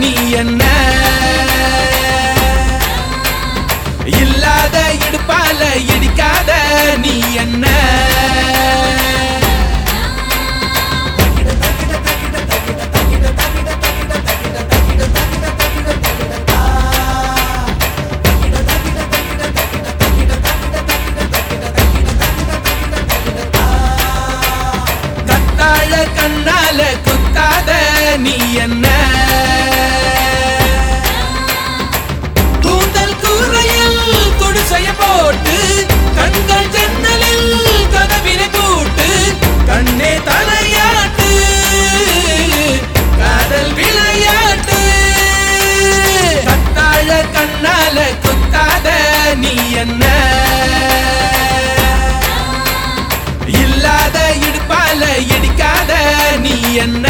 நீ என்ன இல்லாத இடுப்பால இடிக்காத நீ என்ன கத்தாழ கண்ணால குத்தாத நீ என்ன கூந்தல் கூரையில் குடிசைய போட்டு கண்கள் ஜன்னலில் கதவினை கூட்டு கண்ணே தலையாட்டு காதல் விளையாட்டு கத்தாழ கண்ணால குத்தாத நீ என்ன இல்லாத இடுப்பால இடிக்காத நீ என்ன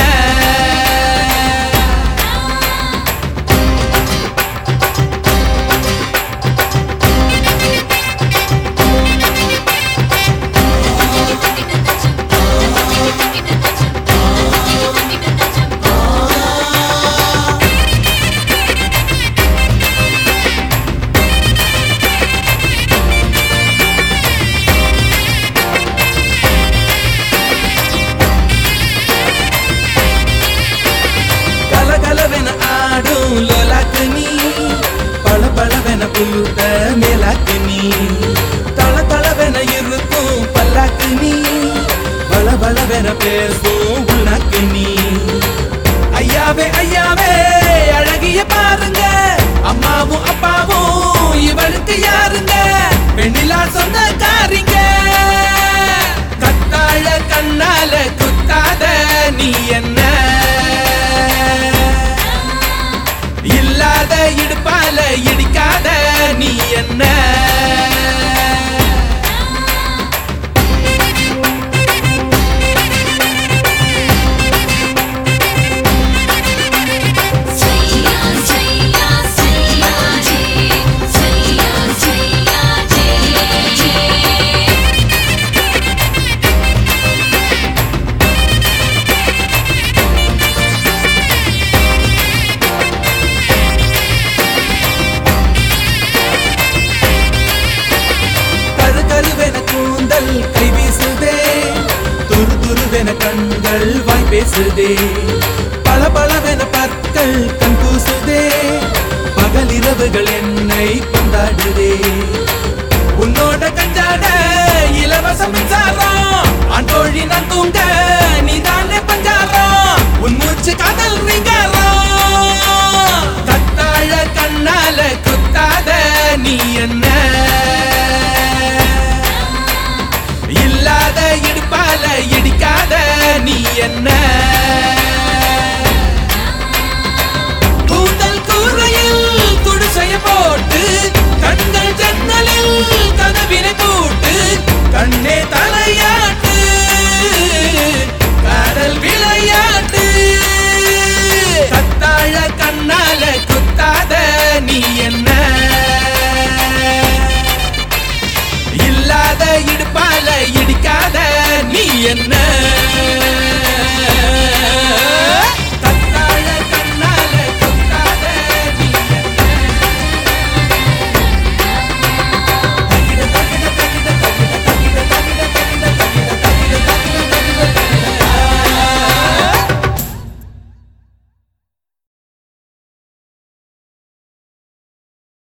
கலகலவென ஆடும் லோலாக்கு நீ பளபளவென புழுத்த மேலாக்கு நீ தளதளவென இருக்கும் பல்லாக்கு நீ பளபளவென பேசும் உள்நாக்கு நீ ஐயாவே ஐயாவே அழகிய பாருங்க அம்மாவும் அப்பாவும் இவளுக்கு யாருங்க வெண்ணிலா சொந்தக்காரிங்க கத்தாழ கண்ணால குத்தாத நீ என்ன இல்லாத இடுப்பால இடிக்காத நீ என்ன Seiya, seiya, seiya, ji. Seiya, seiya, ji, ji. கரு கருவென கூந்தல் கை வீசுதே துரு துருவென கண்கள் வாய் பேசுதே பல பலவென பற்கள் கண் கூசுதே பகலிரவுகள் என்னை கொண்டாடுதே உன்னோட கஞ்சாட இலவச மின்சாரம் ஆண்டோழி நான் தூங்க நீதானே பஞ்சாரம் உன் மூச்சு காதல் ரிங்காரம் கத்தாழ கண்ணால குத்தாத நீ என்ன இல்லாத இடுப்பால இடிக்காத நீ என்ன கூந்தல் கூரையில் குடிசைய போட்டு கண்கள் ஜன்னலில் கதவினை கூட்டு கண்ணே தலையாட்டு காதல் விளையாட்டு கத்தாழ கண்ணால குத்தாத நீ என்ன இல்லாத இடுப்பால இடிக்காத நீ என்ன